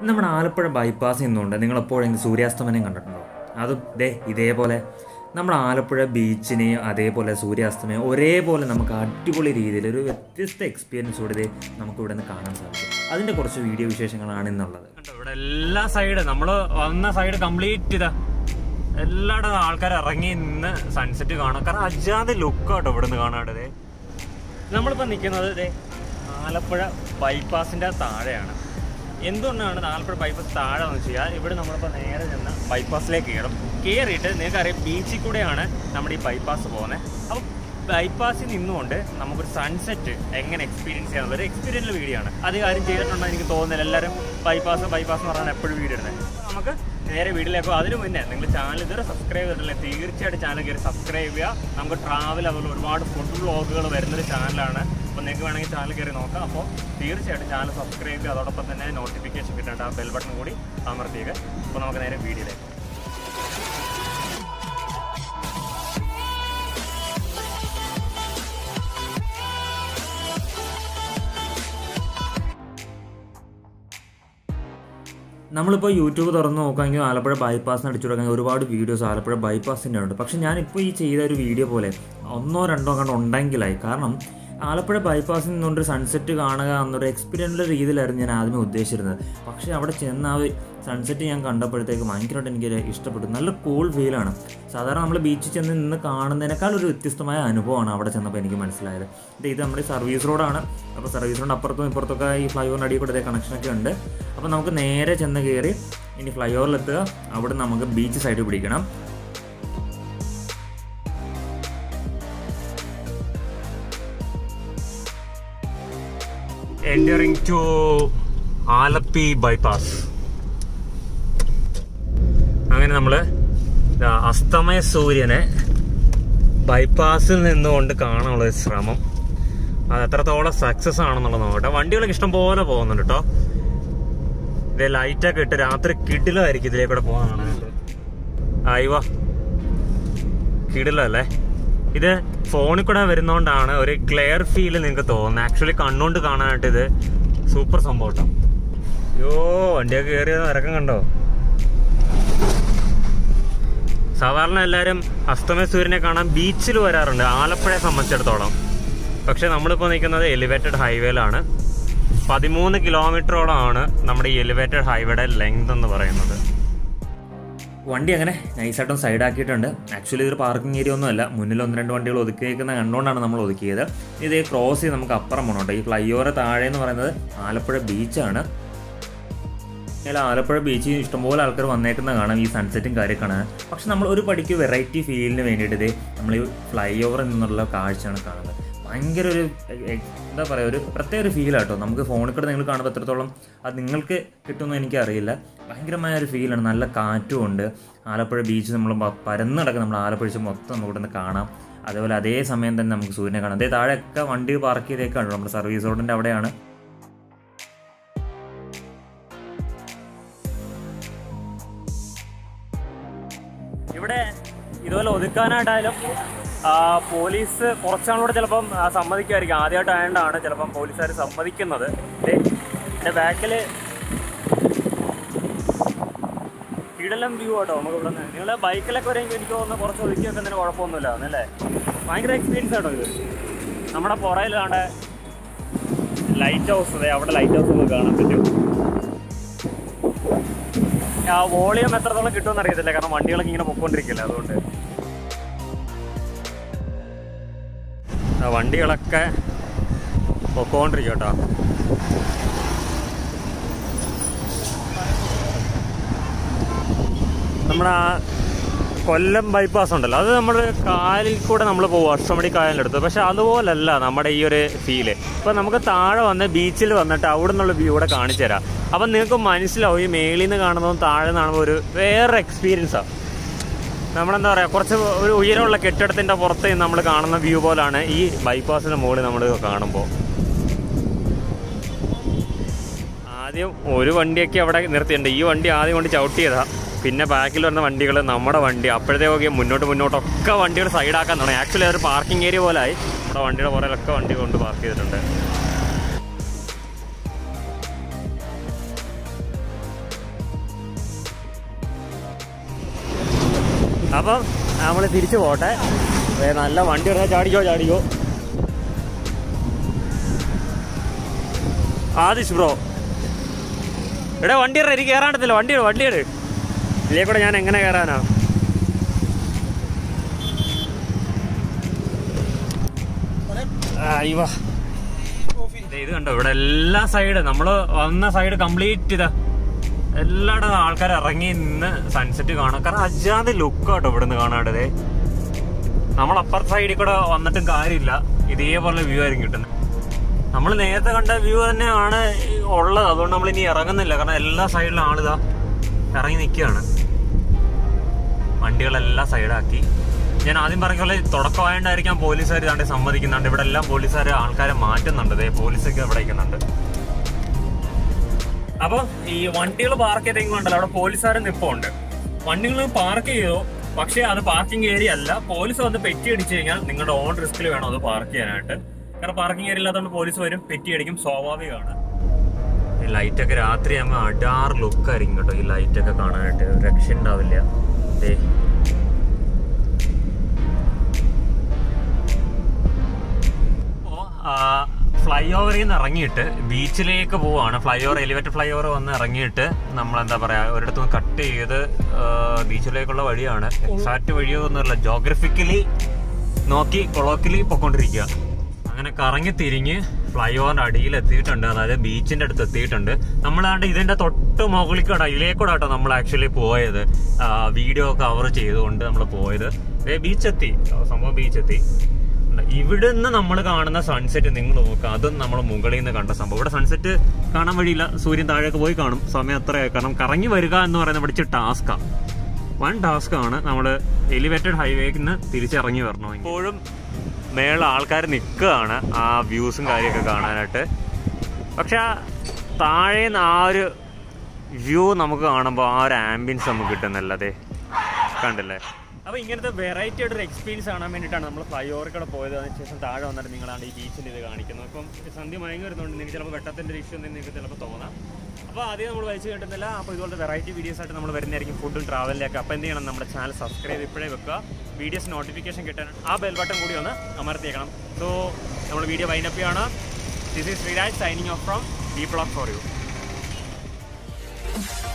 നമ്മുടെ ആലപ്പുഴ ബൈപ്പാസ് നിന്നുകൊണ്ട് നിങ്ങൾ എപ്പോഴെങ്കിലും സൂര്യാസ്തമനം കണ്ടിട്ടുണ്ടോ അതും ദേ ഇതേപോലെ നമ്മുടെ ആലപ്പുഴ ബീച്ചിനെയും അതേപോലെ സൂര്യാസ്തമയം ഒരേപോലെ നമുക്ക് അടിപൊളി രീതിയിൽ ഒരു വ്യത്യസ്ത എക്സ്പീരിയൻസ് കൂടി ദേ നമുക്ക് ഇവിടെ നിന്ന് കാണാൻ സാധിക്കും അതിൻ്റെ കുറച്ച് വീഡിയോ വിശേഷങ്ങളാണ് ഇന്നുള്ളത് ഇവിടെ എല്ലാ സൈഡ് നമ്മള് വന്ന സൈഡ് കംപ്ലീറ്റ് ഇതാ എല്ലായിടത്തും ആൾക്കാർ ഇറങ്ങി നിന്ന് സൺസെറ്റ് കാണാം കാരണം അജാതെ ലുക്ക് കേട്ടോ ഇവിടെ നിന്ന് കാണാണ്ടത് നമ്മളിപ്പോൾ നിൽക്കുന്നത് ദേ ആലപ്പുഴ ബൈപ്പാസിന്റെ താഴെയാണ് എന്തുകൊണ്ടാണ് ആലപ്പുഴ ബൈപ്പാസ് താഴെ എന്ന് വെച്ചാൽ ഇവിടെ നമ്മളിപ്പോൾ നേരെ ചെന്ന് ബൈപ്പാസിലേക്ക് കയറും കയറിയിട്ട് നിങ്ങൾക്കറിയാം ബീച്ചിൽ കൂടെയാണ് നമ്മുടെ ഈ ബൈപ്പാസ് പോകുന്നത് അപ്പം ബൈപ്പാസിൽ നിന്നുകൊണ്ട് നമുക്കൊരു സൺസെറ്റ് എങ്ങനെ എക്സ്പീരിയൻസ് ചെയ്യാനുള്ള ഒരു എക്സ്പീരിയൻസ് വീഡിയോ ആണ് അത് കാര്യം ചെയ്തിട്ടുണ്ടോ എനിക്ക് തോന്നുന്നില്ല എല്ലാവരും ബൈപ്പാസ് ബൈപ്പാസ് എന്ന് പറഞ്ഞാൽ എപ്പോഴും വീഡിയോ ഇടുന്നത് അപ്പോൾ നമുക്ക് നേരെ വീട്ടിലേക്ക് പോകും അതിന് മുന്നേ നിങ്ങൾ ചാനൽ ഇതുവരെ സബ്സ്ക്രൈബ് ചെയ്തിട്ടില്ല തീർച്ചയായിട്ടും ചാനൽ കയറി സബ്സ്ക്രൈബ് ചെയ്യുക നമുക്ക് ട്രാവൽ അതുപോലെ ഒരുപാട് ഫുഡ് വ്ളോഗുകൾ വരുന്നൊരു ചാനലാണ് അപ്പോൾ നിങ്ങൾക്ക് വേണമെങ്കിൽ ചാനൽ കയറി നോക്കാം അപ്പോൾ തീർച്ചയായിട്ടും ചാനൽ സബ്സ്ക്രൈബ് ചെയ്യുക അതോടൊപ്പം തന്നെ നോട്ടിഫിക്കേഷൻ കിട്ടേണ്ട ആ ബെൽ ബട്ടൺ കൂടി അമർത്തിയത് അപ്പോൾ നമുക്ക് നേരെ വീഡിയോയിലേക്ക് നമ്മളിപ്പോൾ യൂട്യൂബ് തുറന്ന് നോക്കുകയാണെങ്കിൽ ആലപ്പുഴ ബൈപ്പാസിന് അടിച്ചു കൊടുക്കാൻ ഒരുപാട് വീഡിയോസ് ആലപ്പുഴ ബൈപ്പാസിൻ്റെ ഉണ്ട് പക്ഷെ ഞാനിപ്പോൾ ഈ ചെയ്ത ഒരു വീഡിയോ പോലെ ഒന്നോ രണ്ടോ കണ്ട് ഉണ്ടെങ്കിലായി കാരണം ആലപ്പുഴ ബൈപ്പാസിൽ നിന്നുകൊണ്ട് സൺസെറ്റ് കാണുക എന്നൊരു എക്സ്പീരിയൻസിൻ്റെ രീതിയിലായിരുന്നു ഞാൻ ആദ്യമേ ഉദ്ദേശിച്ചിരുന്നത് പക്ഷേ അവിടെ ചെന്ന് ആ സൺസെറ്റ് ഞാൻ കണ്ടപ്പോഴത്തേക്ക് ഭയങ്കരമായിട്ട് എനിക്ക് ഇഷ്ടപ്പെട്ടു നല്ല കൂൾ ഫീലാണ് സാധാരണ നമ്മൾ ബീച്ചിൽ ചെന്ന് നിന്ന് കാണുന്നതിനേക്കാൾ ഒരു വ്യത്യസ്തമായ അനുഭവമാണ് അവിടെ ചെന്നപ്പോൾ എനിക്ക് മനസ്സിലായത് ഇത് ഇത് നമ്മുടെ സർവീസ് റോഡാണ് അപ്പോൾ സർവീസ് റോഡ് അപ്പുറത്തും ഇപ്പുറത്തൊക്കെ ഈ ഫ്ലൈ ഓവറിൻ്റെ അടിയിൽ കൂടെ കണക്ഷനൊക്കെ ഉണ്ട് അപ്പോൾ നമുക്ക് നേരെ ചെന്ന് കയറി ഇനി ഫ്ലൈ ഓവറിലെത്തുക അവിടെ നമുക്ക് ബീച്ച് സൈഡ് പിടിക്കണം എൻറ്ററിങ് ടു ആലപ്പി ബൈപ്പാസ് അങ്ങനെ നമ്മൾ അസ്തമയ സൂര്യനെ ബൈപ്പാസിൽ നിന്നുകൊണ്ട് കാണാനുള്ള ഒരു ശ്രമം അത് എത്രത്തോളം സക്സസ് ആണെന്നുള്ളത് നോക്കട്ടെ വണ്ടികളൊക്കെ ഇഷ്ടം പോലെ പോകുന്നുണ്ട് കേട്ടോ ഇതേ ലൈറ്റൊക്കെ ഇട്ട് രാത്രി കിടിലായിരിക്കും ഇതിലേക്കൂടെ പോകാൻ കാണാനായിട്ട് അയവ കിടിലല്ലേ ഇത് ഫോണിൽ കൂടെ വരുന്നോണ്ടാണ് ഒരു ക്ലിയർ ഫീൽ നിങ്ങൾക്ക് തോന്നുന്നത് ആക്ച്വലി കണ്ണുകൊണ്ട് കാണാനായിട്ട് ഇത് സൂപ്പർ സംഭവം കേട്ടോ അയ്യോ വണ്ടിയൊക്കെ കയറിയത് ഇറക്കം കണ്ടോ സാധാരണ എല്ലാവരും അസ്തമയ സൂര്യനെ കാണാൻ ബീച്ചിൽ വരാറുണ്ട് ആലപ്പുഴയെ സംബന്ധിച്ചിടത്തോളം പക്ഷെ നമ്മളിപ്പോൾ നിൽക്കുന്നത് എലിവേറ്റഡ് ഹൈവേയിലാണ് പതിമൂന്ന് കിലോമീറ്ററോളമാണ് നമ്മുടെ ഈ എലിവേറ്റഡ് ഹൈവേയുടെ ലെങ്ത് എന്ന് പറയുന്നത് വണ്ടി അങ്ങനെ നൈസായിട്ടും സൈഡ് ആക്കിയിട്ടുണ്ട് ആക്ച്വലി ഇതൊരു പാർക്കിംഗ് ഏരിയ ഒന്നും അല്ല മുന്നിൽ ഒന്ന് രണ്ട് വണ്ടികൾ ഒതുക്കിയേക്കുന്ന കണ്ടുകൊണ്ടാണ് നമ്മൾ ഒതുക്കിയത് ഇത് ക്രോസ് ചെയ്ത് നമുക്ക് അപ്പുറം പോകണം കേട്ടോ ഈ ഫ്ലൈ ഓവർ താഴെ എന്ന് പറയുന്നത് ആലപ്പുഴ ബീച്ചാണ് ഇതിൽ ആലപ്പുഴ ബീച്ചിൽ ഇഷ്ടംപോലെ ആൾക്കാർ വന്നേക്കുന്ന കാണാം ഈ സൺസെറ്റും കാര്യം കാണാൻ പക്ഷെ നമ്മൾ ഒരു പടിക്ക് വെറൈറ്റി ഫീലിന് വേണ്ടിയിട്ട് ഇത് നമ്മൾ ഈ ഫ്ലൈ ഓവറിൽ നിന്നുള്ള കാഴ്ചയാണ് കാണുന്നത് ഭയങ്കര ഒരു എ- എന്താ പറയുക ഒരു പ്രത്യേക ഒരു ഫീലാട്ടോ നമുക്ക് ഫോണിൽ കൂടെ നിങ്ങൾ കാണുമ്പോൾ എത്രത്തോളം അത് നിങ്ങൾക്ക് കിട്ടുമെന്ന് എനിക്കറിയില്ല ഭയങ്കരമായ ഒരു ഫീലാണ് നല്ല കാറ്റും ഉണ്ട് ആലപ്പുഴ ബീച്ച് നമ്മൾ പ- പരന്ന് കിടക്കുന്ന നമ്മൾ ആലപ്പുഴ ബീച്ച് മൊത്തം നമുക്ക് ഇവിടുന്ന് കാണാം അതേപോലെ അതേ സമയം തന്നെ നമുക്ക് സൂര്യനെ കാണാം അതേ താഴെയൊക്കെ വണ്ടി പാർക്ക് ചെയ്തേക്കാണ് നമ്മുടെ സർവീസ് റോഡിൻ്റെ അവിടെയാണ് ഇവിടെ ഇതുപോലെ ഒതുക്കാനായിട്ടായാലും ആ, പോലീസ് കുറച്ചാളൂടെ ചിലപ്പം ആ, സമ്മതിക്കുമായിരിക്കും ആദ്യമായിട്ടായതുകൊണ്ടാണ് ചിലപ്പം പോലീസുകാർ സമ്മതിക്കുന്നത് ദേ, എൻ്റെ ബാക്കിൽ കിടലം വ്യൂ ആട്ടോ നമുക്ക് ഇവിടെ നിന്ന് നിങ്ങൾ ബൈക്കിലൊക്കെ വരെയെങ്കിൽ എനിക്ക് തോന്നുന്നു കുറച്ച് ഒതുക്കി വെക്കുന്നതിന് കുഴപ്പമൊന്നുമില്ല എന്നല്ലേ ഭയങ്കര എക്സ്പീരിയൻസ് ആട്ടോ ഇത് നമ്മുടെ പുറയിലാണ്ട് ലൈറ്റ് ഹൗസ് അതെ അവിടെ ലൈറ്റ് ഹൗസ് നമുക്ക് കാണാൻ പറ്റും ആ വോളിയം എത്രത്തോളം കിട്ടുമെന്ന് അറിയത്തില്ല കാരണം വണ്ടികളൊക്കെ ഇങ്ങനെ പൊക്കോണ്ടിരിക്കില്ല അതുകൊണ്ട് ആ വണ്ടികളൊക്കെ പൊക്കോണ്ടിരിക്കും കേട്ടോ നമ്മുടെ ആ കൊല്ലം ബൈപ്പാസ് ഉണ്ടല്ലോ അത് നമ്മൾ കായലിൽ കൂടെ നമ്മൾ പോകും അഷ്ടമടി കായലിൻ്റെ അടുത്ത് പക്ഷെ അതുപോലല്ല നമ്മുടെ ഈ ഒരു ഫീല് ഇപ്പം നമുക്ക് താഴെ വന്ന് ബീച്ചിൽ വന്നിട്ട് അവിടെ നിന്നുള്ള വ്യൂ കൂടെ കാണിച്ചു തരാം അപ്പം നിങ്ങൾക്ക് മനസ്സിലാവും ഈ മേളിൽ നിന്ന് കാണുന്നതും താഴെ നിന്ന് കാണുമ്പോൾ ഒരു വേറെ എക്സ്പീരിയൻസാണ് നമ്മളെന്താ പറയുക കുറച്ച് ഒരു ഉയരമുള്ള കെട്ടിടത്തിൻ്റെ പുറത്ത് നിന്ന് നമ്മൾ കാണുന്ന വ്യൂ പോലാണ് ഈ ബൈപ്പാസിന് മുകളിൽ നമ്മൾ കാണുമ്പോൾ ആദ്യം ഒരു വണ്ടിയൊക്കെ അവിടെ നിർത്തിയിട്ടുണ്ട് ഈ വണ്ടി ആദ്യം കൊണ്ട് ചവിട്ടിയതാ പിന്നെ ബാക്കിൽ വരുന്ന വണ്ടികൾ നമ്മുടെ വണ്ടി അപ്പോഴത്തേക്കൊക്കെ മുന്നോട്ട് മുന്നോട്ടൊക്കെ വണ്ടികൾ സൈഡാക്കാൻ തുടങ്ങി ആക്ച്വലി അതൊരു പാർക്കിംഗ് ഏരിയ പോലായി നമ്മുടെ വണ്ടിയുടെ പുറകിലൊക്കെ വണ്ടി കൊണ്ട് പാർക്ക് ചെയ്തിട്ടുണ്ട് അപ്പം നമ്മൾ തിരിച്ചു പോട്ടെ ദേ നല്ല വണ്ടി വരാ ചാടിക്കോ ചാടിക്കോ ആദിഷ് ബ്രോ എടാ വണ്ടി ഇറ എനിക്ക് കയറാണ്ടത്തില്ല വണ്ടി ഇട് വണ്ടി ഇട് ഇതിലേ കൂടെ ഞാൻ എങ്ങനെ കയറാനാ അയ്യോ ദേ ഇത് കണ്ടോ ഇവിടെ എല്ലാ സൈഡ് നമ്മള് വന്ന സൈഡ് കംപ്ലീറ്റ് ഇതാ എല്ലായിടും ആൾക്കാർ ഇറങ്ങി നിന്ന് സൺസെറ്റ് കാണാം കാരണം അജാതി ലുക്ക് കേട്ടോ ഇവിടെ നിന്ന് കാണാണ്ടതേ നമ്മൾ അപ്പുറത്തെ സൈഡിൽ കൂടെ വന്നിട്ടും കാര്യമില്ല ഇതേപോലെ വ്യൂ ആയിരിക്കും കിട്ടുന്നത് നമ്മൾ നേരത്തെ കണ്ട വ്യൂ തന്നെയാണ് ഈ ഉള്ളത് അതുകൊണ്ട് നമ്മൾ ഇനി ഇറങ്ങുന്നില്ല കാരണം എല്ലാ സൈഡിലും ആളിതാ ഇറങ്ങി നിൽക്കുകയാണ് വണ്ടികളെല്ലാം സൈഡാക്കി ഞാൻ ആദ്യം പറഞ്ഞ പോലെ തുടക്കമായോണ്ടായിരിക്കാം പോലീസുകാർ ഇതാണ്ട് സമ്മതിക്കുന്നുണ്ട് ഇവിടെ എല്ലാം പോലീസുകാർ ആൾക്കാരെ മാറ്റുന്നുണ്ട് ദേ പോലീസൊക്കെ ഇവിടെ ഇരിക്കുന്നുണ്ട് അപ്പൊ ഈ വണ്ടികൾ പാർക്ക് ചെയ്തെങ്കിലും ഉണ്ടല്ലോ അവിടെ പോലീസുകാർ നിപ്പുണ്ട് വണ്ടികൾ പാർക്ക് ചെയ്തോ പക്ഷേ അത് പാർക്കിംഗ് ഏരിയ അല്ല പോലീസ് വന്ന് പെറ്റി അടിച്ചു കഴിഞ്ഞാൽ നിങ്ങളുടെ ഓൺ റിസ്കിൽ വേണം അത് പാർക്ക് ചെയ്യാനായിട്ട് കാരണം പാർക്കിംഗ് ഏരിയ ഇല്ലാത്തതുകൊണ്ട് പോലീസ് വരും പെറ്റി അടിക്കും സ്വാഭാവികമാണ് ഈ ലൈറ്റൊക്കെ രാത്രി ആകുമ്പോൾ അടാർ ലുക്കായിരിക്കും കേട്ടോ ഈ ലൈറ്റൊക്കെ കാണാനായിട്ട് ഒരു രക്ഷ ഉണ്ടാവില്ല ദേ ഫ്ലൈ ഓവറിൽ നിന്ന് ഇറങ്ങിയിട്ട് ബീച്ചിലേക്ക് പോവാണ് flyover elevated flyover വന്ന് ഇറങ്ങിയിട്ട് നമ്മൾ എന്താ പറയാ ഒരിടത്ത് കട്ട് ചെയ്ത് ആ, ബീച്ചിലേക്കുള്ള വഴിയാണ് എക്സാക്ട് വഴിയോ ഒന്നുമല്ല ജോഗ്രഫിക്കലി നോക്കി കൊളോക്കലി പൊക്കോണ്ടിരിക്കുക അങ്ങനെ കറങ്ങി തിരിഞ്ഞ് ഫ്ലൈ ഓവറിന്റെ അടിയിൽ എത്തിയിട്ടുണ്ട് അതായത് ബീച്ചിന്റെ അടുത്ത് എത്തിയിട്ടുണ്ട് നമ്മളാണ്ട് ഇതിന്റെ തൊട്ട് മുകളിൽ കൂടെ ഇതിലേക്കൂടെ കേട്ടോ നമ്മൾ ആക്ച്വലി പോയത് വീഡിയോ കവർ ചെയ്തുകൊണ്ട് നമ്മൾ പോയത് ബീച്ച് എത്തി സംഭവം ബീച്ച് എത്തി ഇവിടെ നിന്ന് നമ്മൾ കാണുന്ന സൺസെറ്റ് നിങ്ങൾ നോക്കുക അതും നമ്മൾ മുകളിൽ നിന്ന് കണ്ട സംഭവം ഇവിടെ സൺസെറ്റ് കാണാൻ വഴിയില്ല സൂര്യൻ താഴേക്ക് പോയി കാണും സമയം അത്രയായി കാരണം കറങ്ങി വരിക എന്ന് പറയുന്നത് പഠിച്ച ടാസ്കാണ് വൺ ടാസ്ക് ആണ് നമ്മൾ എലിവേറ്റഡ് ഹൈവേക്ക് നിന്ന് തിരിച്ചിറങ്ങി വരണം ഇപ്പോഴും മേള ആൾക്കാർ നിൽക്കുകയാണ് ആ വ്യൂസും കാര്യമൊക്കെ കാണാനായിട്ട് പക്ഷെ ആ താഴെ നിന്ന് ആ ഒരു വ്യൂ നമുക്ക് കാണുമ്പോൾ ആ ഒരു ആംബിയൻസ് നമുക്ക് കിട്ടുന്നല്ലേ കണ്ടില്ലേ അപ്പോൾ ഇങ്ങനത്തെ വെറൈറ്റി ആയിട്ടൊരു എക്സ്പീരിയൻസ് കാണാൻ വേണ്ടിയിട്ടാണ് നമ്മൾ ഫ്ലൈ ഓവറിൽ കൂടെ പോയത് അതിനുശേഷം താഴെ വന്നിട്ട് നിങ്ങളാണ് ഈ ബീച്ചിൽ ഇത് കാണിക്കുന്നത് അപ്പം സന്ധ്യ മയങ്ങി വരുന്നുണ്ട് നിങ്ങൾക്ക് ചിലപ്പോൾ വെട്ടത്തിൻ്റെ ഒരു ഇഷ്യൂ നിങ്ങൾക്ക് ചിലപ്പോൾ തോന്നാം അപ്പോൾ ആദ്യം നമ്മൾ വലിച്ചു കിട്ടുന്നില്ല അപ്പോൾ ഇതുപോലത്തെ വെറൈറ്റി വീഡിയോസ് ആയിട്ട് നമ്മൾ വരുന്നതായിരിക്കും ഫുഡും ട്രാവലിലേക്ക് അപ്പോൾ എന്ത് ചെയ്യണം നമ്മുടെ ചാനൽ സബ്സ്ക്രൈബ് ഇപ്പോഴേ വെക്കുക വീഡിയോസ് നോട്ടിഫിക്കേഷൻ കിട്ടാൻ ആ ബെൽ ബട്ടൺ കൂടി ഒന്ന് അമർത്തിയേക്കണം സോ നമ്മൾ വീഡിയോ വൈൻഡപ്പ് ചെയ്യാണ് this is Sreeraj signing off from B block for U